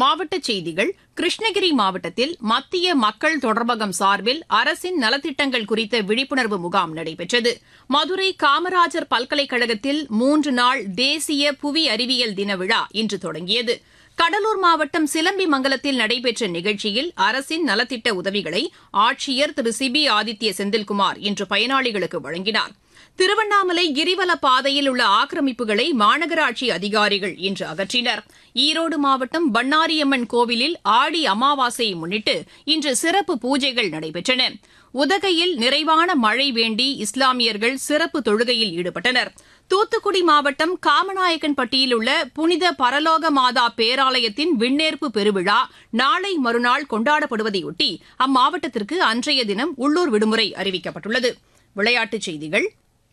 மாவட்டச் செய்திகள் கிருஷ்ணகிரி மாவட்டத்தில் மத்திய மக்கள் தொடர்பகம் சார்பில் அரசின் நலத்திட்டங்கள் குறித்த விழிப்புணர்வு முகாம் நடைபெற்றது மதுரை காமராஜர் பல்கலைக்கழகத்தில் மூன்று நாள் தேசிய புவி அறிவியல் தின விழா இன்று தொடங்கியது கடலூர் மாவட்டம் சிலம்பிமங்கலத்தில் நடைபெற்ற நிகழ்ச்சியில் அரசின் நலத்திட்ட உதவிகளை ஆட்சியர் திரு சிபி ஆதித்ய செந்தில்குமார் இன்று பயனாளிகளுக்கு வழங்கினார் திருவண்ணாமலை கிரிவல பாதையில் உள்ள ஆக்கிரமிப்புகளை மாநகராட்சி அதிகாரிகள் இன்று அகற்றினர் ஈரோடு மாவட்டம் பண்ணாரியம்மன் கோவிலில் ஆடி அமாவாசையை முன்னிட்டு இன்று சிறப்பு பூஜைகள் நடைபெற்றன உதகையில் நிறைவான மழை வேண்டி இஸ்லாமியர்கள் சிறப்பு தொழுகையில் ஈடுபட்டனர் தூத்துக்குடி மாவட்டம் காமநாயக்கன்பட்டியில் உள்ள புனித பரலோக மாதா பேராலயத்தின் விண்ணேற்பு பெருவிழா நாளை மறுநாள் கொண்டாடப்படுவதையொட்டி அம்மாவட்டத்திற்கு அன்றைய தினம் உள்ளூர் விடுமுறை அறிவிக்கப்பட்டுள்ளது விளையாட்டுச் செய்திகள்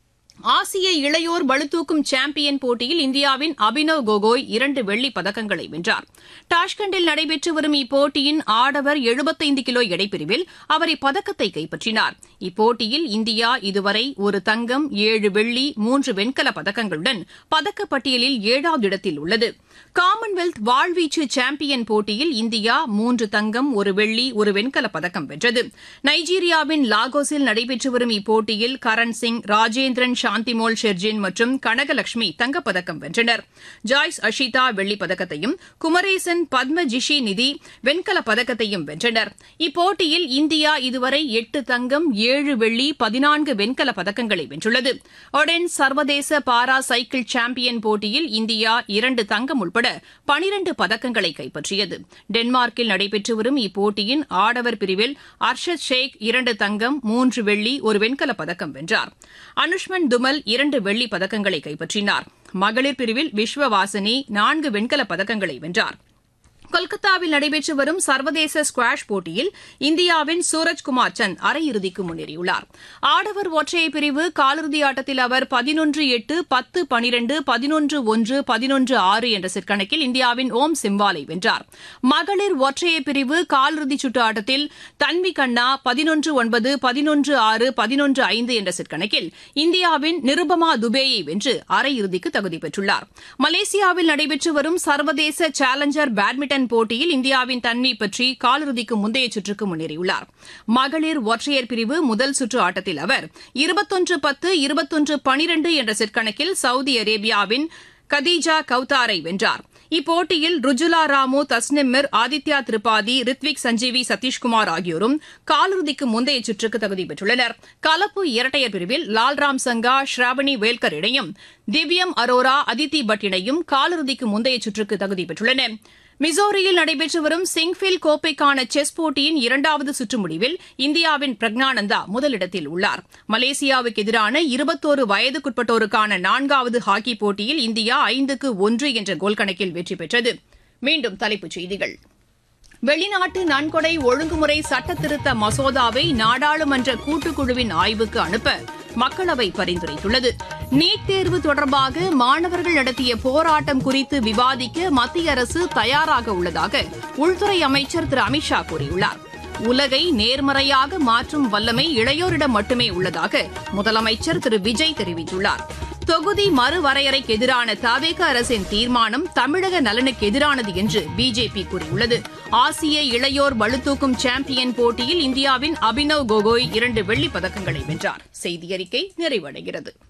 ஆசிய இளையோர் பளுதூக்கும் சாம்பியன் போட்டியில் இந்தியாவின் அபினவ் கோகோய் இரண்டு வெள்ளிப் பதக்கங்களை வென்றார் டாஷ்கண்டில் நடைபெற்று வரும் இப்போட்டியின் ஆடவர் எழுபத்தைந்து கிலோ எடைப்பிரிவில் அவர் இப்பதக்கத்தை கைப்பற்றினார் இப்போட்டியில் இந்தியா இதுவரை ஒரு தங்கம் ஏழு வெள்ளி மூன்று வெண்கலப் பதக்கங்களுடன் பதக்கப்பட்டியலில் ஏழாவது இடத்தில் உள்ளது காமன்வெல்த் வாழ்வீச்சு சாம்பியன் போட்டியில் இந்தியா மூன்று தங்கம் ஒரு வெள்ளி ஒரு வெண்கலப் பதக்கம் வென்றது நைஜீரியாவின் லாகோஸில் நடைபெற்று வரும் இப்போட்டியில் கரண் சிங் ராஜேந்திரன் சாந்திமோல் ஷெர்ஜின் மற்றும் கனகலட்சுமி தங்கப்பதக்கம் வென்றனர் ஜாய்ஸ் அஷிதா வெள்ளிப் பதக்கத்தையும் குமரேசன் பத்மஜிஷி நிதி வெண்கலப் பதக்கத்தையும் வென்றனர் இப்போட்டியில் இந்தியா இதுவரை எட்டு தங்கம் ஏழு வெள்ளி பதினான்கு வெண்கலப் பதக்கங்களை வென்றுள்ளது ஒடென் சர்வதேச பாரா சைக்கிள் சாம்பியன் போட்டியில் இந்தியா இரண்டு தங்கம் உட்பட பனிரண்டு பதக்கங்களை கைப்பற்றியது டென்மார்க்கில் நடைபெற்று வரும் இப்போட்டியின் ஆடவர் பிரிவில் அர்ஷத் ஷேக் இரண்டு தங்கம் மூன்று வெள்ளி ஒரு வெண்கலப் பதக்கம் வென்றார் அனுஷ்மன் துமல் இரண்டு வெள்ளிப் பதக்கங்களை கைப்பற்றினார் மகளிர் பிரிவில் விஸ்வவாசினி நான்கு வெண்கலப் பதக்கங்களை வென்றார் கொல்கத்தாவில் நடைபெற்று வரும் சர்வதேச ஸ்குவாஷ் போட்டியில் இந்தியாவின் சூரஜ்குமார் சந்த் அரையிறுதிக்கு முன்னேறியுள்ளார் ஆடவர் ஒற்றையர் பிரிவு காலிறுதி ஆட்டத்தில் அவர் பதினொன்று எட்டு பத்து பனிரெண்டு பதினொன்று ஒன்று பதினொன்று ஆறு என்ற செட் கணக்கில் இந்தியாவின் ஓம் சிம்வாலை வென்றார் மகளிர் ஒற்றையர் பிரிவு காலிறுதிச் சுற்று ஆட்டத்தில் தன்வி கண்ணா பதினொன்று ஒன்பது பதினொன்று ஆறு பதினொன்று ஐந்து என்ற செட் கணக்கில் இந்தியாவின் நிருபமா துபேயை வென்று அரையிறுதிக்கு தகுதி பெற்றுள்ளார் மலேசியாவில் நடைபெற்று வரும் சர்வதேச சேலஞ்சர் பேட்மிண்டன் போட்டியில் இந்தியாவின் தன்வி பற்றி காலிறுதிக்கு முந்தைய சுற்றுக்கு முன்னேறியுள்ளார் மகளிர் ஒற்றையர் பிரிவு முதல் சுற்று ஆட்டத்தில் அவர் இருபத்தொன்று பத்து இருபத்தொன்று பனிரெண்டு என்ற செட் கணக்கில் சவுதி அரேபியாவின் கதீஜா கவுதாரை வென்றார் இப்போட்டியில் ருஜுலா ராமு தஸ்னிமிர் ஆதித்யா திரிபாதி ரித்விக் சஞ்சீவி சதீஷ்குமார் ஆகியோரும் காலிறுதிக்கு முந்தைய சுற்றுக்கு தகுதி பெற்றுள்ளனர் கலப்பு இரட்டையர் பிரிவில் லால்ராம் சங்கா ஸ்ராவணி வேல்கர் இணையும் திவ்யம் அரோரா அதித்தி பட் இணையும் காலிறுதிக்கு முந்தைய சுற்றுக்கு தகுதி பெற்றுள்ளன மிசோரியில் நடைபெற்று வரும் சிங்ஃபில் கோப்பைக்கான செஸ் போட்டியின் இரண்டாவது சுற்று முடிவில் இந்தியாவின் பிரக்னானந்தா முதலிடத்தில் உள்ளார் மலேசியாவுக்கு எதிரான இருபத்தோரு வயதுக்குட்பட்டோருக்கான நான்காவது ஹாக்கி போட்டியில் இந்தியா ஐந்துக்கு ஒன்று என்ற கோல் கணக்கில் வெற்றி பெற்றது மீண்டும் தலைப்புச் செய்திகள் வெளிநாட்டு நன்கொடை ஒழுங்குமுறை சட்டத்திருத்த மசோதாவை நாடாளுமன்ற கூட்டுக்குழுவின் ஆய்வுக்கு அனுப்ப மக்களவை பரிந்துரைத்துள்ளது நீட் தேர்வு தொடர்பாக மாணவர்கள் நடத்திய போராட்டம் குறித்து விவாதிக்க மத்திய அரசு தயாராக உள்ளதாக உள்துறை அமைச்சர் திரு அமித்ஷா கூறியுள்ளார் உலகை நேர்மறையாக மாற்றும் வல்லமை இளையோரிடம் மட்டுமே உள்ளதாக முதலமைச்சர் திரு விஜய் தெரிவித்துள்ளார் தொகுதி மறுவரையறைக்கு எதிரான தவேக அரசின் தீர்மானம் தமிழக நலனுக்கு எதிரானது என்று பிஜேபி கூறியுள்ளது ஆசிய இளையோர் பளுதூக்கும் சாம்பியன் போட்டியில் இந்தியாவின் அபினவ் கோகோய் இரண்டு வெள்ளிப் பதக்கங்களை வென்றார் செய்தியறிக்கை நிறைவடைகிறது